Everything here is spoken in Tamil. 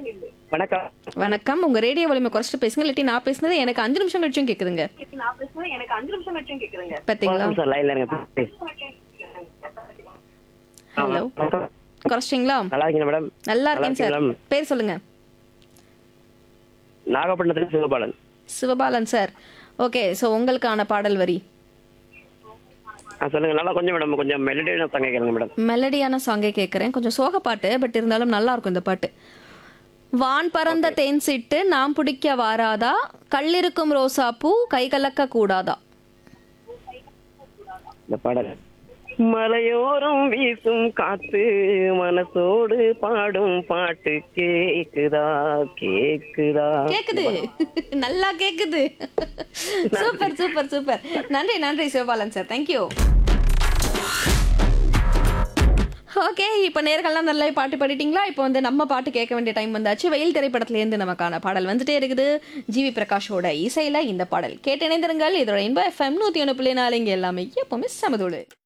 வணக்கம் வணக்கம் உங்க ரேடியோ வலிமை குறைச்சிட்டு பேசுங்க இல்லாட்டி நான் பேசுனது எனக்கு அஞ்சு நிமிஷம் கழிச்சும் கேக்குதுங்க பாத்தீங்களா சார் லைன்ல இருங்க ஹலோ வணக்கம். குறைச்சிங்களா நல்லா இருக்கீங்க மேடம் நல்லா இருக்கேன் சார் இருக்கீங்களா? பேர் சொல்லுங்க நாகப்பட்டினத்துல Sivabalan Sivabalan sir okay so உங்களுக்கான பாடல் வரி ஆ சொல்லுங்க நல்லா கொஞ்சம் மேடம் கொஞ்சம் மெலடியான சாங் கேட்குறேங்க மேடம் மெலடியான சாங்கே கேட்குறேன் கொஞ்சம் சோக பாட்டு பட் இருந்தாலும் நல்லா இருக்கும் இந்த பாட்டு வான் பறந்த தேன் சிட்டு நாம் பிடிக்க வாராதா கல்லிருக்கும் ரோசாப்பூ கை கலக்க கூடாதா இந்த பாடல் மலையோரம் வீசும் காத்து மனசோடு பாடும் பாட்டு கேக்குதா கேக்குதா கேக்குது நல்லா கேக்குது சூப்பர் சூப்பர் சூப்பர் நன்றி நன்றி சிவபாலன் சார் தேங்க்யூ ஓகே இப்போ நேர்கள்லாம் நல்லா பாட்டு பாடிட்டீங்களா இப்போ வந்து நம்ம பாட்டு கேட்க வேண்டிய டைம் வந்தாச்சு வெயில் திரைப்படத்துலேருந்து நமக்கான பாடல் வந்துட்டே இருக்குது ஜிவி பிரகாஷோட இசையில இந்த பாடல் கேட்டு இணைந்திருங்கள் இதோட இன்ப எஃப்எம் நூற்றி ஒன்று புள்ளி நாலு இங்கே எல்லாமே எப்பவுமே சமதோடு